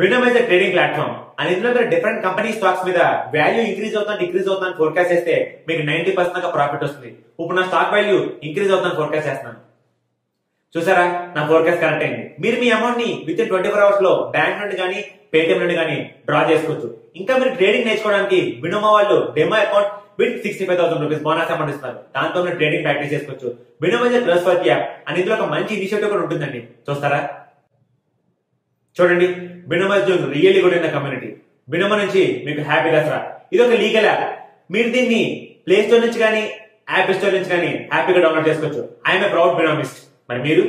వినమ్ is trading platform అని ఇందులో మీరు డిఫరెంట్ కంపెనీ స్టాక్స్ మీద వాల్యూ ఇంక్రీజ్ అవుతా డిక్రీజ్ అవుతుందని ఫోర్కాస్ట్ చేస్తే మీకు నైన్టీ పర్సెంట్ దాకా ప్రాఫిట్ వస్తుంది ఇప్పుడు నా స్టాక్ వాల్యూ ఇంక్రీజ్ అవుతుందని ఫోర్కాస్ట్ చేస్తున్నాను చూసారా నా ఫోర్కాస్ట్ కరెక్ట్ అయింది మీరు మీ అమౌంట్ ని within twenty four hours లో బ్యాంక్ నుండి కానీ పేటిఎం నుండి కానీ డ్రా చేసుకోవచ్చు ఇంకా మీరు ట్రేడింగ్ నేర్చుకోవడానికి వినోమా వాళ్ళు demo account with sixty five thousand rupees bonus amount ఇస్తారు దాంతో మీరు ట్రేడింగ్ ప్రాక్టీస్ చేసుకోవచ్చు Binomo is trustworthy app అని ఇందులో ఒక మంచి ఇనిషియేటివ్ కూడా ఉంటుందండి చూస్తారా చూడండి Binomo is doing really good in the community Binomo నుంచి మీకు హ్యాపీ దసరా ఇది ఒక లీగల్ యాప్ మీరు దీన్ని ప్లే స్టోర్ నుంచి కానీ యాప్ స్టోర్ నుంచి కానీ హ్యాపీగా డౌన్లోడ్ చేసుకోవచ్చు ఐఎమ్ ఏ ప్రౌడ్ బినోమిస్ట్ మరి మీరు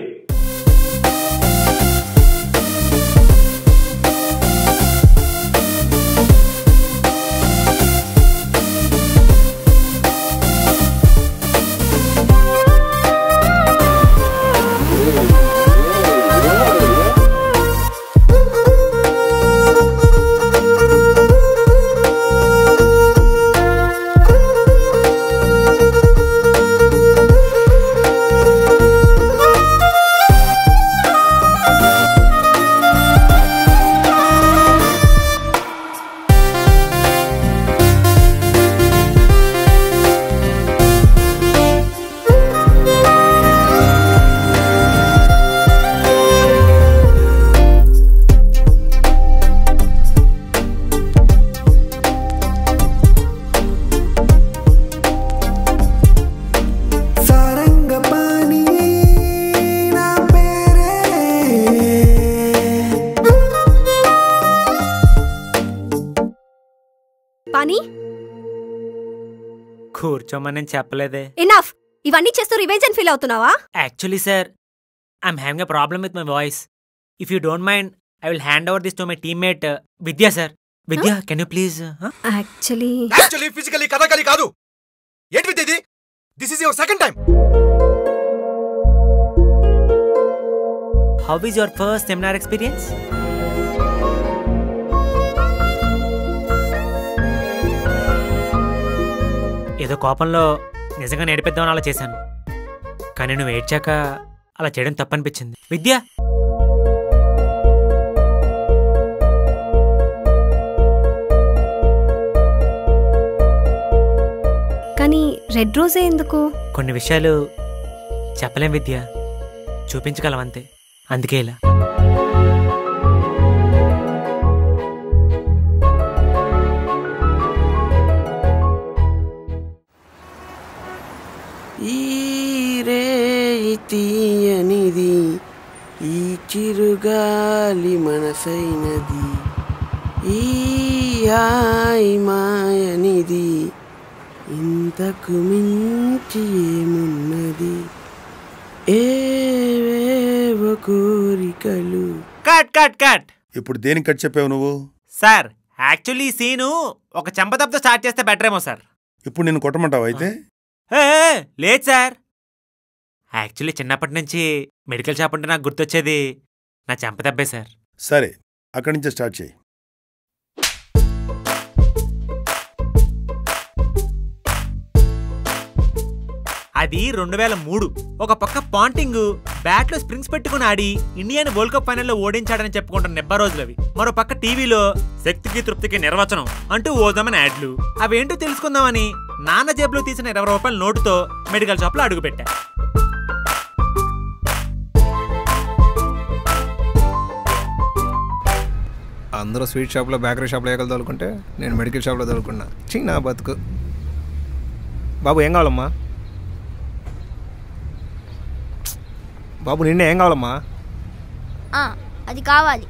సారంగపాణి నా పేరే పానీ కూర్చోమని నేను చెప్పలేదే ఎనఫ్ ఇవన్నీ చేస్తూ రివెంజ్ అని ఫీల్ అవుతున్నావా actually sir I'm having a problem with my voice if you don't mind I will hand over this to my teammate Vidya sir Vidya can you please actually actually physically Kathakali కాదు ఏంటి with ఇది this is your second time how is your first seminar experience ఏదో కోపంలో నిజంగా నేర్పిద్దామని అలా చేశాను కానీ నువ్వు ఏడ్చాక అలా చేయడం తప్పనిపించింది విద్య కానీ రెడ్ రోజే ఎందుకు కొన్ని విషయాలు చెప్పలేం విద్య చూపించగలం అంతే అందుకే ఇలా ఈ రేయి తీయనిది ఈ చిరుగాలి మనసైనది ఈ హాయి మాయనిది ఇంతకు మించి ఏమున్నది ఏవేవో కోరికలు కట్ కట్ కట్ ఇప్పుడు దేనికి కట్ చెప్పావు నువ్వు సార్ యాక్చువల్లీ ఈ సీను ఒక చెంపదబ్బతో స్టార్ట్ చేస్తే బెటర్ ఏమో సార్ ఇప్పుడు నేను కొట్టమంటావు అయితే ఏ, ఏ, లేదు సార్ యాక్చువల్లీ చిన్నప్పటి నుంచి మెడికల్ షాప్ అంటే నాకు గుర్తొచ్చేది నా చెంపదబ్బే సార్ సరే అక్కడి నుంచే స్టార్ట్ చేయి అది రెండు వేల మూడు ఒక పక్క పాంటింగ్ బ్యాట్ లో స్ప్రింగ్స్ పెట్టుకుని ఆడి ఇండియాని వరల్డ్ కప్ ఫైనల్లో ఓడించాడని చెప్పుకుంటున్న నెబ్బ రోజులు అవి మరో పక్క టీవీలో శక్తికి తృప్తికి నిర్వచనం అంటూ ఓదామని యాడ్లు అవేంటో తెలుసుకుందామని నాన్న జేబులో తీసిన ఇరవై రూపాయల నోటుతో మెడికల్ షాప్ లో అడుగుపెట్టా అందరూ స్వీట్ షాప్లో బేకరీ షాప్లో ఏకలు తోలుకుంటే నేను మెడికల్ షాప్లో తోలుకున్నా చిన్న బతుకు బాబు ఏం కావాలమ్మా బాబు నిన్నే ఏం కావాలమ్మా ఆ, అది కావాలి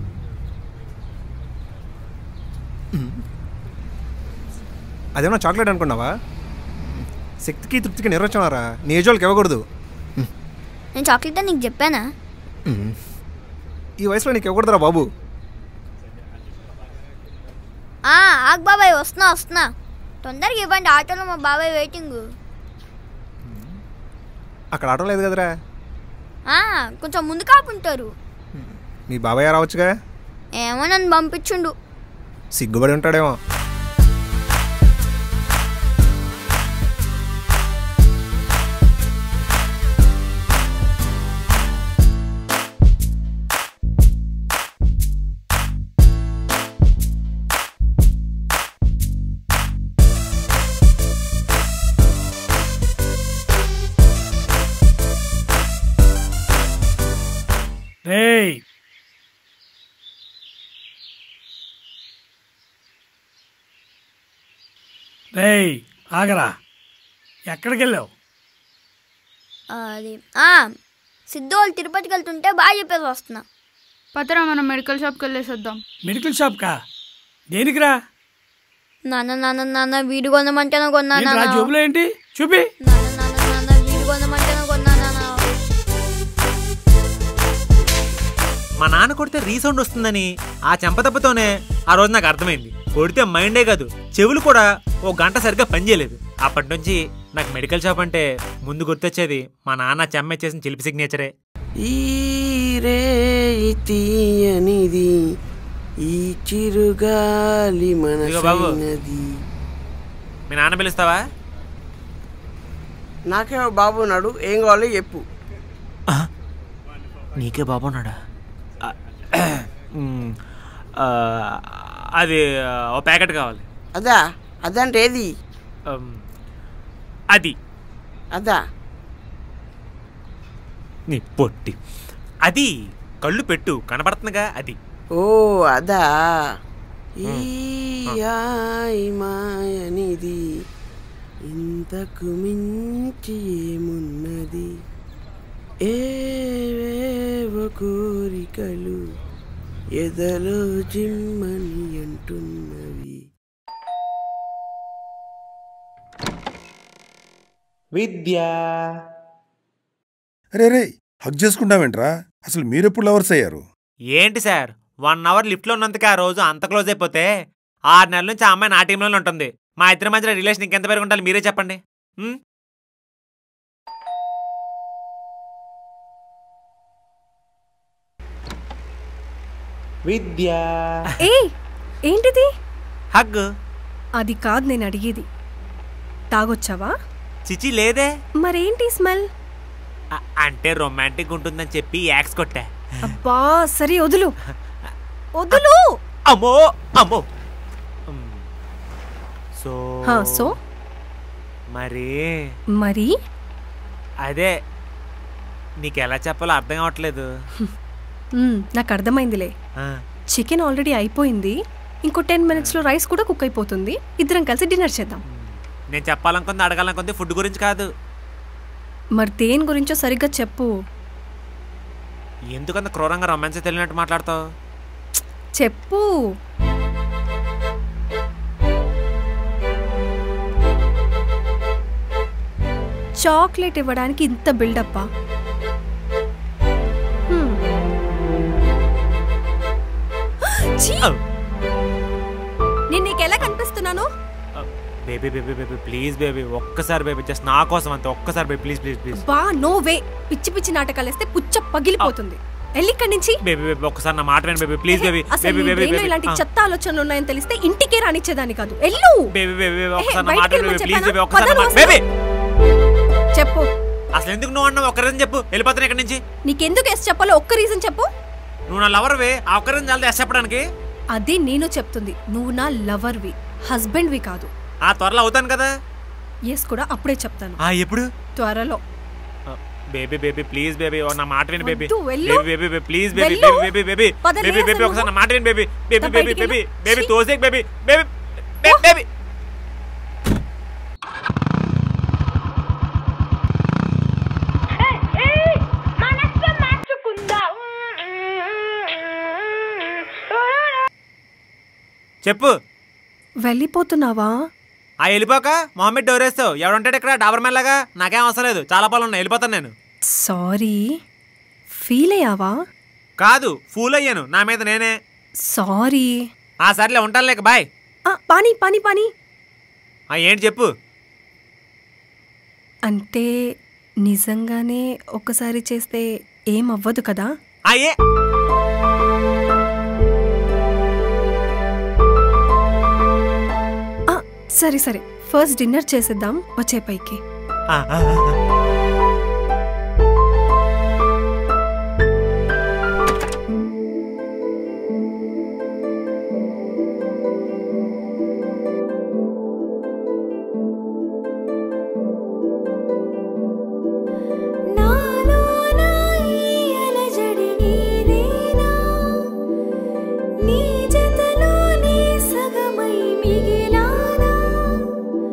అదేమన్నా చాక్లెట్ అనుకున్నావా శక్తికి తృప్తికి నిర్వచనారా నీ ఏజోళ్ళకి ఇవ్వకూడదు నేను చాక్లెట్ అని నీకు చెప్పానా ఈ వయసులో నీకు ఇవ్వకూడదురా బాబు ఆ, ఆగ్ బాబాయ్ వస్తున్నా వస్తున్నా తొందరగా ఇవ్వండి ఆటోలో మా బాబాయ్ వెయిటింగ్ అక్కడ ఆటో లేదు కదరా ఆ, కొంచెం ముందు కాపుంటారు మీ బాబాయ్ రావచ్చుగా ఏమో నన్ను పంపించుండు సిగ్గుపడి ఉంటాడేమో రేయ్ ఆగరా ఎక్కడికి వెళ్ళావు అది ఆ, సిద్ధు వాళ్ళు తిరుపతికి వెళ్తుంటే బాగా చెప్పేసి వస్తున్నా పదరా మనం మెడికల్ షాప్కి వెళ్ళేసి వద్దాం మెడికల్ షాప్ కా దేనికిరా నాన్న నాన్న నాన్న వీడు కొనమంటేనే కొన్నా ఏంటి రా నాన్న జోబులో ఏంటి చూపి నాన్న నాన్న నాన్న వీడు కొనమంటేనే కొన్నా నాన్న మా నాన్న కొడితే రీసౌండ్ వస్తుందని ఆ చెంపదెబ్బతోనే ఆ రోజు నాకు అర్థమైంది కొడితే మైండే కాదు చెవులు కూడా ఓ గంట సరిగ్గా పనిచేయలేదు అప్పటి నుంచి నాకు మెడికల్ షాప్ అంటే ముందు గుర్తొచ్చేది మా నాన్న చెమ్మ చేసిన చిలిపి సిగ్నేచరే ఈ రేయి తీయనిది ఈ చిరుగాలి ఇదిగో బాబు. మనసైనది మీ నాన్న పిలుస్తావా నాకే బాబు ఉన్నాడు ఏం కావాలి చెప్పు నీకే బాగున్నాడా అది ఆ, ఓ ప్యాకెట్ కావాలి అదా అదంటే ఏది ఉమ్, అది అదా నీ పొట్టి అది కళ్ళు పెట్టు కనబడుతుందిగా అది ఓ అదా ఈ హాయి మాయనిది ఇంతకు మించి ఏమున్నది ఏవేవో కోరికలు ఎదలో జిమ్మని అంటున్నవి విద్య రే రే హక్ చేసుకుంటావేంట్రా అసలు మీరెప్పుడు లవర్స్ అయ్యారు ఏంటి సార్ వన్ అవర్ లిఫ్ట్లో ఉన్నందుకు ఆ రోజు అంత క్లోజ్ అయిపోతే ఆరు నెలల నుంచి ఆ అమ్మాయి నా టీంలోనే ఉంటుంది మా ఇద్దరి మధ్యలో రిలేషన్ ఇంకెంత పెరిగి ఉండాలి మీరే చెప్పండి ఉమ్? విద్య ఏ ఏంటిది హగ్ అది కాదు నేను అడిగేది తాగొచ్చావా చిచి లేదే మరేంటి స్మెల్ అ- అంటే రొమాంటిక్ ఉంటుందని చెప్పి యాక్స్ కొట్టా అబ్బా సరే వదులు వదులు అమ్మో అమ్మో ఉమ్. సో హా, సో మరి మరి అదే నీకు ఎలా చెప్పాలో అర్థం కావట్లేదు మ్, నాకు అర్థమైందిలే ఆ, చికెన్ ఆల్రెడీ అయిపోయింది ఇంకో టెన్ మినిట్స్లో రైస్ కూడా కుక్ అయిపోతుంది ఇద్దరం కలిసి డిన్నర్ చేద్దాం నేను చెప్పాలనుకుంది అడగాలనుకుంది ఫుడ్ గురించి కాదు మరి దేని గురించో సరిగ్గా చెప్పు ఎందుకంత క్రూరంగా రొమాన్స్ తెలియనట్టు మాట్లాడతావు చెప్పు చాక్లెట్ ఇవ్వడానికి ఇంత బిల్డప్పా హ్మ్. ఛీ! నేను నీకు ఎలా కనిపిస్తున్నాను baby baby baby please baby ఒక్కసారి బేబీ జస్ట్ నా కోసం అంతే ఒక్కసారి బేబీ ప్లీజ్ ప్లీజ్ ప్లీజ్ బా నో వే పిచ్చి పిచ్చి నాటకాలు వేస్తే పుచ్చ పగిలిపోతుంది వెళ్ళి ఇక్కడి నుంచి బేబీ బేబీ ఒక్కసారి నా మాట విను బేబీ ప్లీజ్ బేబీ అసలు బేబీ నీ బేబీ brain లో ఇలాంటి బేబీ చెత్త ఆలోచనలు ఉన్నాయని తెలిస్తే ఇంటికే రానిచ్చేదాన్ని కాదు ఎల్లు బేబీ బేబీ ఏహే, ఒక్కసారి నా బయటికి మాట విను వెళ్ళమని బేబీ ప్లీజ్ చెప్పానా? బేబీ ఒక్కసారి నా పదను మాట బేబీ చెప్పు అసలు ఎందుకు నువ్వు అన్నావు ఒక్క రీజన్ చెప్పు వెళ్ళిపోతాను ఇక్కడి నుంచి నీకెందుకు ఎస్ చెప్పాలో ఒక్క రీజన్ చెప్పు నువ్వు నా లవర్వే ఆ ఒక్క రీజన్ చాలా ఎస్ చెప్పడానికి అదే నేను చెప్తుంది నువ్వు నా లవర్వి హస్బెండ్వి కాదు ఆ త్వరలో అవుతాను కదా ఎస్ కూడా అప్పుడే చెప్తాను ఆ ఎప్పుడు త్వరలో బేబీ బేబీ ప్లీజ్ బేబీ నా మాట విను బేబీ వద్దు, వెళ్ళు. బేబీ బేబీ ప్లీజ్ బేబీ వెళ్ళు. బేబీ బేబీ బేబీ పద, బేబీ లేదు బేబీ అసలు ఒకసారి నా నువ్వు. మాట విను బేబీ బేబీ దా, బేబీ బయటికి బేబీ వెళ్ళు. బేబీ ఛీ. తోసేక్ బేబీ బేబీ బేబీ బేబీ చెప్పు వెళ్ళిపోతున్నావా ఆ వెళ్ళిపోక మొహమ్మద్ డోర్ వేస్తావు ఎవడుంటాడు ఇక్కడ డాబర్ మెల్లగా నాకేం అవసరం లేదు చాలా పనులు ఉన్నాయి వెళ్ళిపోతాను నేను సారీ ఫీల్ అయ్యావా కాదు ఫూల్ అయ్యాను నా మీద నేనే సారీ ఆ సర్లే ఉంటాను లేక బాయ్ ఆ, పానీ పానీ పానీ ఆ ఏంటి చెప్పు అంటే నిజంగానే ఒక్కసారి చేస్తే ఏం అవ్వదు కదా ఆ ఏ ఆ, సరే సరే ఫస్ట్ డిన్నర్ చేసేద్దాం వచ్చే పైకి ఆ, ఆ, ఆ. నీ జతలోనే సగమై మిగిలానా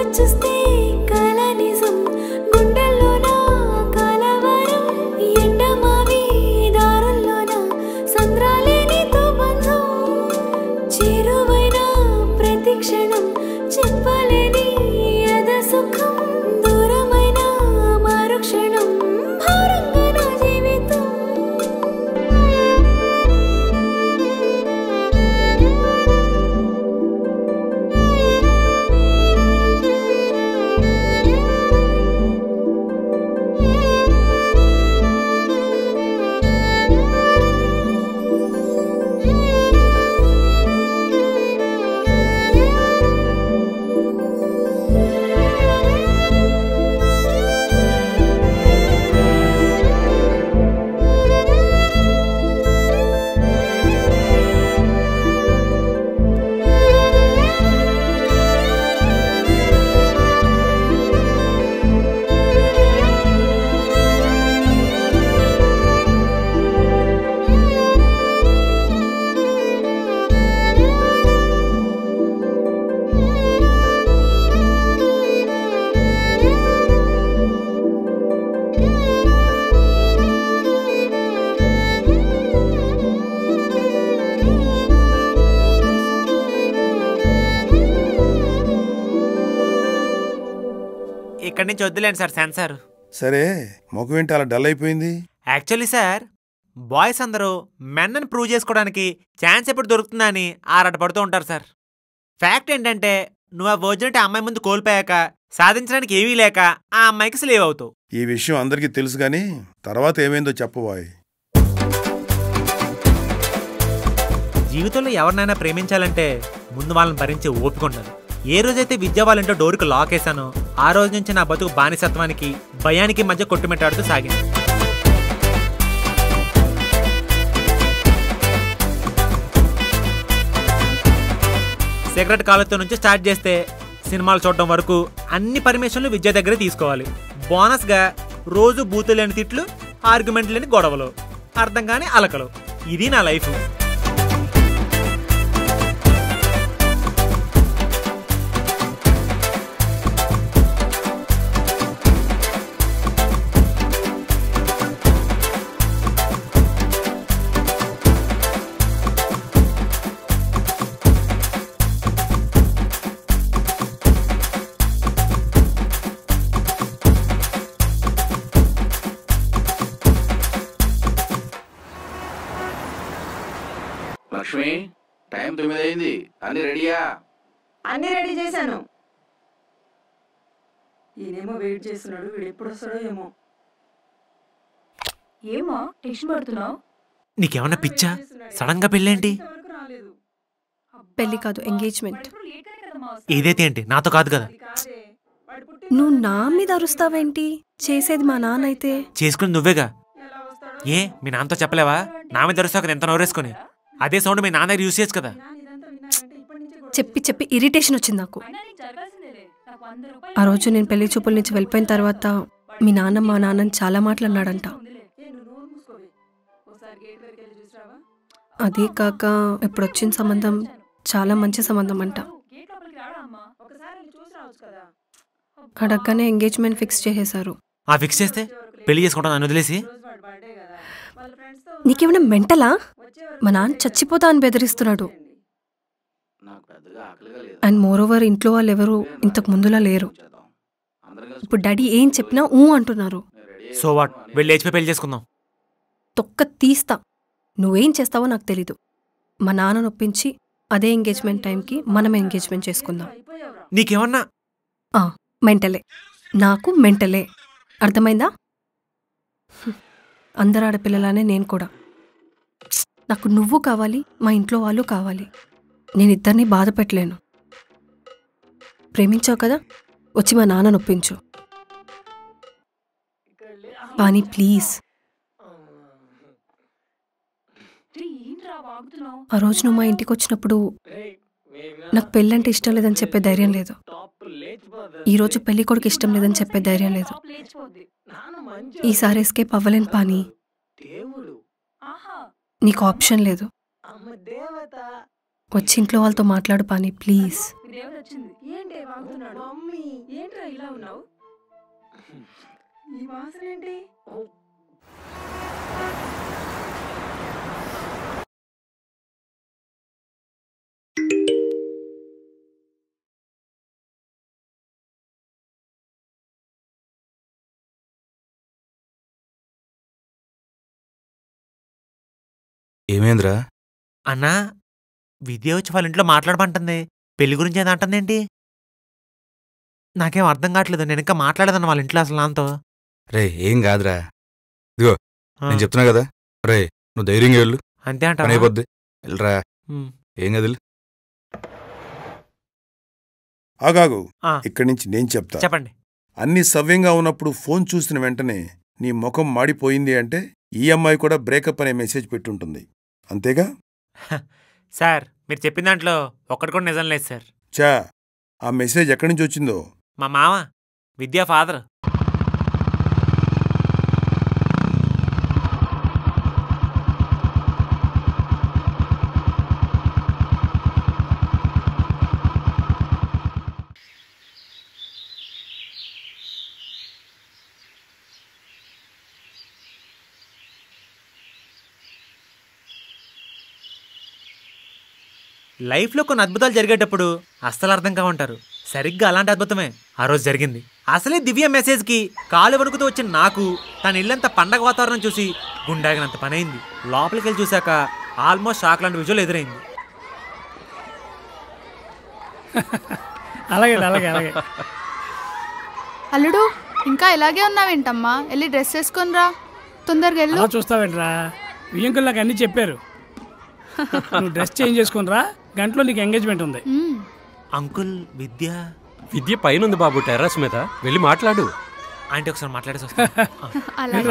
చూస్తే కల నిజం గుండెల్లోన కలవరం ఎండమావి దారుల్లోన సంద్రాలేనితో బంధం చేరువైన ప్రతి క్షణం చెప్పలేని యద సుఖం దూరమైన మరుక్షణం భారంగా నా జీవితం ఇక్కడి నుంచి వద్దులేండి సార్ సెన్సార్ సరే ముఖం ఏంటి అలా డల్ అయిపోయింది యాక్చువల్లీ సార్ బాయ్స్ అందరూ మెన్నని ప్రూవ్ చేసుకోవడానికి ఛాన్స్ ఎప్పుడు దొరుకుతుందా అని ఆరాట పడుతూ ఉంటారు సార్ ఫ్యాక్ట్ ఏంటంటే నువ్వు ఆ వర్జినిటీ అమ్మాయి ముందు కోల్పోయాక సాధించడానికి ఏమీ లేక ఆ అమ్మాయికి స్లేవ్ అవుతావు ఈ విషయం అందరికీ తెలుసు కానీ తర్వాత ఏమైందో చెప్పబోయ్ జీవితంలో ఎవరినైనా ప్రేమించాలంటే ముందు వాళ్ళని భరించే ఓపిక ఉండాలి ఏ రోజైతే విద్య వాళ్ళంటో డోరుకు లాక్ వేశానో ఆ రోజు నుంచి నా బతుకు బానిసత్వానికి భయానికి మధ్య కొట్టుమిట్టాడుతూ సాగింది సిగరెట్ కాలుతో నుంచి స్టార్ట్ చేస్తే సినిమాలు చూడడం వరకు అన్ని పర్మిషన్లు విద్య దగ్గరే తీసుకోవాలి బోనస్గా రోజు బూతు లేని తిట్లు ఆర్గ్యుమెంట్ లేని గొడవలు అర్థం కాని అలకలు ఇది నా లైఫ్ లక్ష్మి టైం తొమ్మిది అయింది అన్ని రెడీయా అన్ని రెడీ చేశాను ఈయనేమో వెయిట్ చేస్తున్నాడు వీడు ఎప్పుడు వస్తాడో ఏమో ఏమో టెన్షన్ పడుతున్నావు నీకేమన్నా పిచ్చా సడన్ గా పెళ్ళేంటి పెళ్లి కాదు ఎంగేజ్మెంట్ ఏదైతే ఏంటి నాతో కాదు కదా నువ్వు నా మీద అరుస్తావేంటి చేసేది మా నాన్న అయితే చేసుకుని నువ్వేగా ఏ మీ నాన్నతో చెప్పలేవా నా మీద అరుస్తావు కదా ఎంత నోరేసుకొని అదే సౌండ్ మీ నాన్న దగ్గర యూస్ చేయొచ్చు కదా చెప్పి చెప్పి ఇరిటేషన్ వచ్చింది నాకు ఆ రోజు నేను పెళ్లి చూపుల నుంచి వెళ్ళిపోయిన తర్వాత మీ నాన్న మా నాన్నని చాలా మాటలు అన్నాడంట అదే కాక ఇప్పుడు వచ్చిన సంబంధం చాలా మంచి సంబంధం అంట అడగగానే ఎంగేజ్మెంట్ ఫిక్స్ చేసేశారు ఆ ఫిక్స్ చేస్తే పెళ్లి చేసుకుంటాను నన్ను వదిలేసి నీకేమైనా మెంటలా మా నాన్న చచ్చిపోతా అని బెదిరిస్తున్నాడు అండ్ మోర్ ఓవర్ ఇంట్లో వాళ్ళు ఎవరు ఇంతకు ముందులా లేరు ఇప్పుడు డాడీ ఏం చెప్పినా ఊ అంటున్నారు సో వాట్ వెళ్ళి లేచిపోయి పెళ్లి చేసుకుందాం తొక్క తీస్తా నువ్వేం చేస్తావో నాకు తెలీదు మా నాన్న నొప్పించి అదే ఎంగేజ్మెంట్ టైంకి మనం ఎంగేజ్మెంట్ చేసుకుందాం నీకేమన్నా ఆ, మెంటలే నాకు మెంటలే అర్థమైందా హ్మ్. అందరు ఆడపిల్లలానే నేను కూడా నాకు నువ్వు కావాలి మా ఇంట్లో వాళ్ళు కావాలి నేను ఇద్దరిని బాధ పెట్టలేను ప్రేమించావు కదా వచ్చి మా నాన్న నొప్పించు పానీ ప్లీజ్ ఆ రోజు నువ్వు మా ఇంటికి వచ్చినప్పుడు నాకు పెళ్ళంటే ఇష్టం లేదని చెప్పే ధైర్యం లేదు ఈ రోజు పెళ్లి కొడుకు ఇష్టం లేదని చెప్పే ధైర్యం లేదు ఈసారి ఎస్కేప్ అవ్వలేను పానీ నీకు ఆప్షన్ లేదు వచ్చి ఇంట్లో వాళ్ళతో మాట్లాడు పానీ ప్లీజ్ ఏంటి వాగుతున్నాడు మమ్మీ ఏంట్రా ఇలా ఉన్నావు ఈ వాసన ఏంటి ఏమేంద్రా అన్నా విద్య వచ్చి వాళ్ళ ఇంట్లో మాట్లాడమంటుంది పెళ్లి గురించి ఏదో అంటుందేంటి నాకేం అర్థం కావట్లేదు నేను ఇంకా మాట్లాడదన్న వాళ్ళ ఇంట్లో అసలు నాతో రే ఏం కాదురా ఇదిగో నేను చెప్తున్నా కదా రే నువ్వు ధైర్యంగా వెళ్ళు అంతే అంటావా? పని అయిపోద్ది వెళ్ళరా ఉమ్. ఏం కదిలి ఆగాగు ఆ. ఇక్కడి నుంచి నేను చెప్తా చెప్పండి అన్ని సవ్యంగా ఉన్నప్పుడు ఫోన్ చూసిన వెంటనే నీ ముఖం మాడిపోయింది అంటే ఈ అమ్మాయి కూడా బ్రేకప్ అనే మెసేజ్ పెట్టుంటుంది అంతేగా సార్ మీరు చెప్పిన దాంట్లో ఒక్కటి కూడా నిజం లేదు సార్ చా ఆ మెసేజ్ ఎక్కడి నుంచి వచ్చిందో మా మామ విద్యా ఫాదర్ లైఫ్లో కొన్ని అద్భుతాలు జరిగేటప్పుడు అస్సలు అర్థం కావుంటారు సరిగ్గా అలాంటి అద్భుతమే ఆ రోజు జరిగింది అసలే దివ్య మెసేజ్కి కాలు వణుకుతూ వచ్చిన నాకు తన ఇల్లంతా పండగ వాతావరణం చూసి గుండాగినంత పనైంది లోపలికి వెళ్ళి చూశాక ఆల్మోస్ట్ షాక్ లాంటి విజువల్ ఎదురైంది అలాగే అలాగే అలాగే అల్లుడు ఇంకా ఇలాగే ఉన్నావేంటమ్మా వెళ్ళి డ్రెస్ వేసుకొని రా తొందరగా వెళ్ళు అలా చూస్తావేంట్రా వియ్యంకులు నాకు అన్నీ చెప్పారు నువ్వు డ్రెస్ చేంజ్ చేసుకుని రా గంటలో నీకు ఎంగేజ్మెంట్ ఉంది అంకుల్ విద్య విద్య పైన ఉంది బాబు టెర్రస్ మీద వెళ్ళి మాట్లాడు ఆంటీ ఒకసారి మాట్లాడేసి వస్తా అలాగే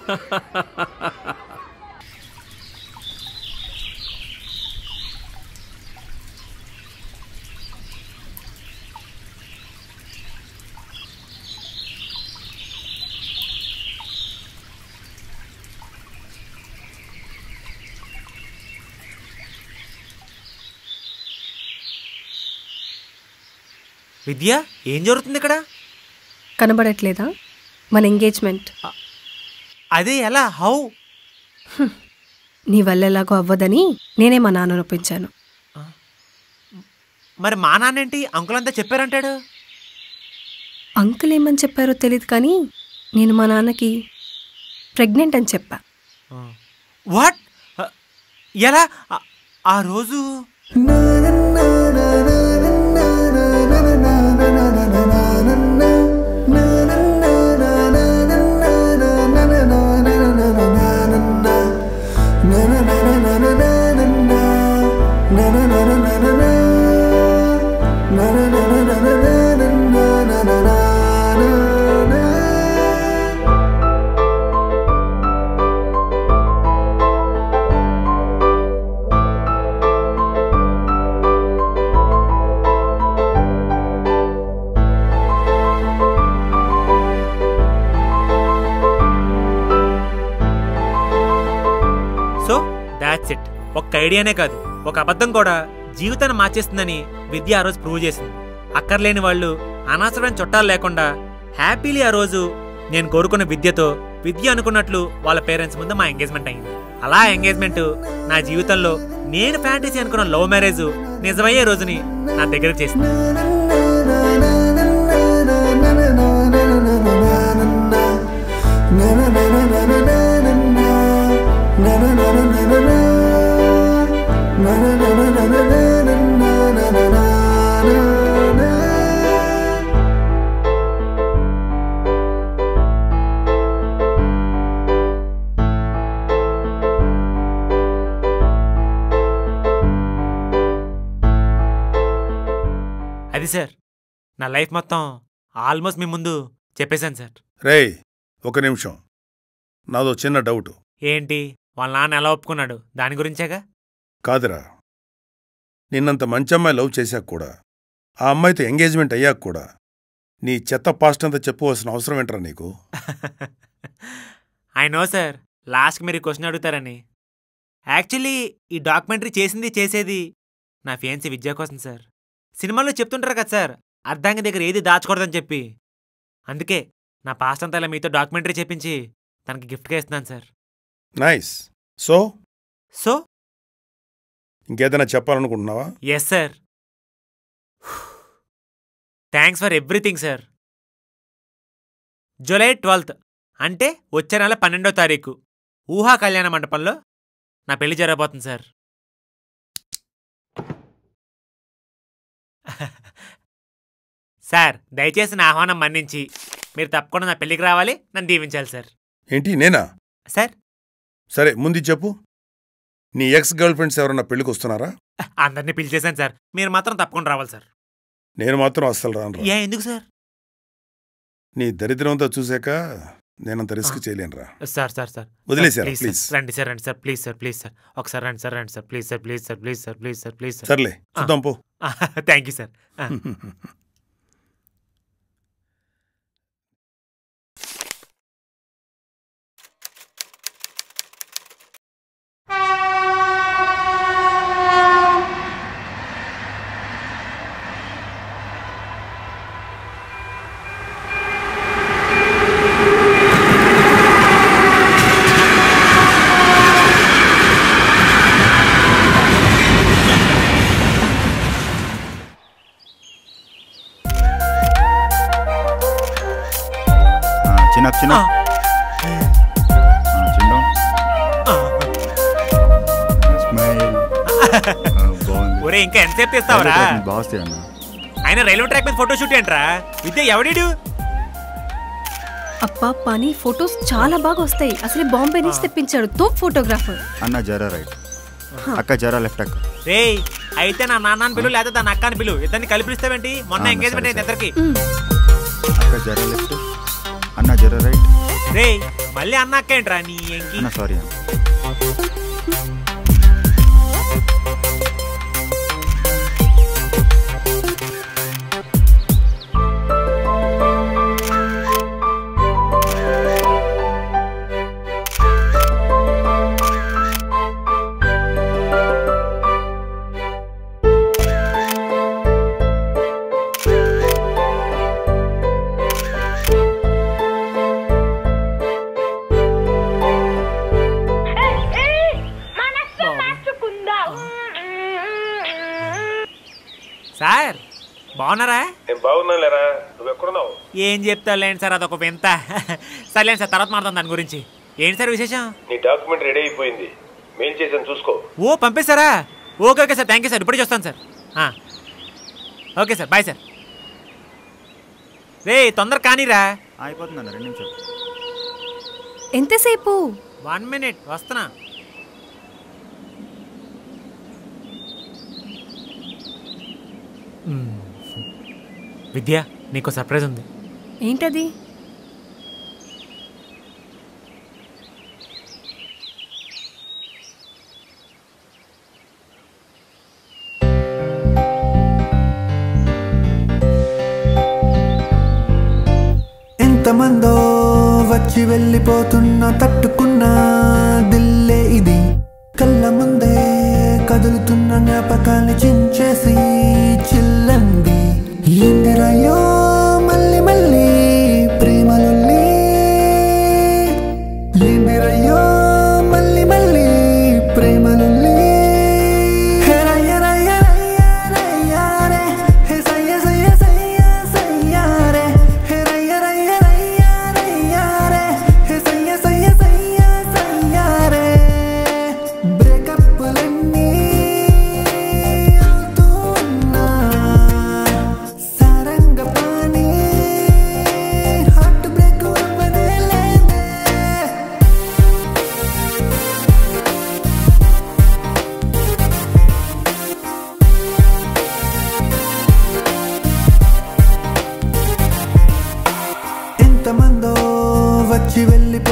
విద్య ఏం జరుగుతుంది ఇక్కడ కనబడట్లేదా మన ఎంగేజ్మెంట్ అదే ఎలా హౌ నీ వల్ల ఎలాగో అవ్వదని నేనే మా నాన్నను ఒప్పించాను మరి మా నాన్నేంటి అంకుల్ అంతా చెప్పారంటాడు అంకుల్ ఏమని చెప్పారో తెలియదు కానీ నేను మా నాన్నకి ప్రెగ్నెంట్ అని చెప్పా వాట్ ఎలా ఆ- ఆ రోజు సో దాట్స్ ఇట్ ఒక్క ఐడియానే కాదు ఒక అబద్ధం కూడా జీవితాన్ని మార్చేస్తుందని విద్య ఆ రోజు ప్రూవ్ చేసింది అక్కర్లేని వాళ్ళు అనవసరమైన చుట్టాలు లేకుండా హ్యాపీలీ ఆ రోజు నేను కోరుకున్న విద్యతో విద్య అనుకున్నట్లు వాళ్ళ పేరెంట్స్ ముందు మా ఎంగేజ్మెంట్ అయింది అలా ఎంగేజ్మెంట్ నా జీవితంలో నేను ఫ్యాంటసీ అనుకున్న లవ్ మ్యారేజ్ నిజమయ్యే రోజుని నా దగ్గరకు చేసింది అది సార్ నా లైఫ్ మొత్తం ఆల్మోస్ట్ మీ ముందు చెప్పేశాను సార్ రేయ్ ఒక నిమిషం నాదో చిన్న డౌట్ ఏంటి వాళ్ళ నాన్న ఎలా ఒప్పుకున్నాడు దాని గురించేగా కాదురా నిన్నంత మంచి అమ్మాయి లవ్ చేశాక కూడా ఆ అమ్మాయితో ఎంగేజ్మెంట్ అయ్యాక కూడా నీ చెత్త పాస్ట్ అంతా చెప్పవలసిన అవసరం ఏంట్రా నీకు ఐ నో సార్ లాస్ట్కి మీరు క్వశ్చన్ అడుగుతారని యాక్చువల్లీ ఈ డాక్యుమెంటరీ చేసింది చేసేది నా ఫేన్సీ విద్య కోసం సార్ సినిమాల్లో చెప్తుంటారు కదా సార్ అర్ధాంగి దగ్గర ఏది దాచకూడదని చెప్పి అందుకే నా పాస్ట్ అంతా ఇలా మీతో డాక్యుమెంటరీ చెప్పించి తనకి గిఫ్ట్గా ఇస్తున్నాను సార్ నైస్ సో సో ఇంకేదైనా చెప్పాలనుకుంటున్నావా yes sir thanks for everything sir July twelfth అంటే వచ్చే నెల పన్నెండో తారీఖు ఊహా కళ్యాణ మండపంలో నా పెళ్లి జరగబోతుంది సార్ సార్ దయచేసి నా ఆహ్వానం మన్నించి మీరు తప్పకుండా నా పెళ్లికి రావాలి నన్ను దీవించాలి సార్ ఏంటి నేనా సార్ సరే ముందు చెప్పు నీ ఎక్స్ గర్ల్ ఫ్రెండ్స్ ఎవరన్నా పెళ్ళికి వస్తున్నారా అందరినీ పిలిచేశాను సార్ మీరు మాత్రం తప్పకుండా రావాలి సార్ నేను మాత్రం అస్సలు రాను ఏ ఎందుకు సార్ నీ దరిద్రంతో చూశాక నేనంత రిస్క్ చేయలేనురా సార్ సార్ సార్ వదిలేసారా, ప్లీజ్ ప్లీజ్. సార్. రండి సార్ రండి sir please sir please sir ఒకసారి రండి సార్ రండి sir please sir please sir please sir please sir please sir సర్లే చూద్దాం పో థ్యాంక్ యూ సార్ చిన్న చిన్న చిన్న స్మైల్ బాగుంది ఒరే ఇంకా ఎంతసేపు తీస్తావరా బాగా వస్తాయి అన్న ఆయన రైల్వే ట్రాక్ మీద ఫోటో షూట్ ఏంట్రా విద్య ఎవడీడు అబ్బా పని ఫొటోస్ చాలా బాగా వస్తాయి అసలే బాంబే నుంచి తెప్పించాడు తోప్ ఫోటోగ్రాఫర్ అన్న జరా రైట్ అక్క జరా లెఫ్ట్ అక్క రే అయితే నా నాన్నని పిలు లేదా దాని అక్కని పిలు ఇద్దరిని కలిపి పిలుస్తావేంటి మొన్న ఆ, ఎంగేజ్మెంట్ సరే, అయింది ఇద్దరికి అక్క జరా లెఫ్ట్ అన్న జరా రైట్ రే మళ్ళీ అన్న అక్క ఏంట్రా నీ ఎంకి అన్న సారీ అన్న సార్ బాగున్నారా నేను బాగున్నాలేరా నువ్వు ఎక్కడున్నావు ఏం చెప్తాలేండి సార్ అదొక వింత సర్లేండి సార్ తర్వాత మాట్లాడదాం దాని గురించి ఏంటి సార్ విశేషం నీ డాక్యుమెంట్ రెడీ అయిపోయింది మెయిల్ చేసాను చూసుకో ఓ పంపేశారా okay okay sir thank you sir ఇప్పుడే చూస్తాను సార్ ఆ. ఓకే సార్ బాయ్ సార్ రే తొందర కానీరా అయిపోతుంది అన్న రెండు నిమిషాలు ఎంతసేపు వన్ మినిట్ వస్తున్నా మ్మ్. విద్య నీకు సర్ప్రైజ్ ఉంది ఏంటది ఎంతమందో వచ్చి వెళ్ళిపోతున్నా తట్టుకున్న దిల్లే ఇది కళ్ళ ముందే కదులుతున్న జ్ఞాపకాన్ని చించేసి చిల్లంది ఇందిరయ్యో మళ్ళీ మళ్ళీ ప్రేమలొల్లి ఇందిరయ్యో మళ్ళీ మళ్ళీ ప్రేమలొల్లి హెరయ్యరయ్యరయ్యరయ్యారే హే సయ్య సయ్య సయ్య సయ్యారే హెరయ్యరయ్యరయ్యారే హే సయ్య సయ్య సయ్య సయ్యారే బ్రేకప్లన్నీ అవుతూ ఉన్నా సారంగ పానీ హార్ట్ బ్రేక్ అవ్వదే లేదే ఎంతమందో వచ్చి వెళ్ళి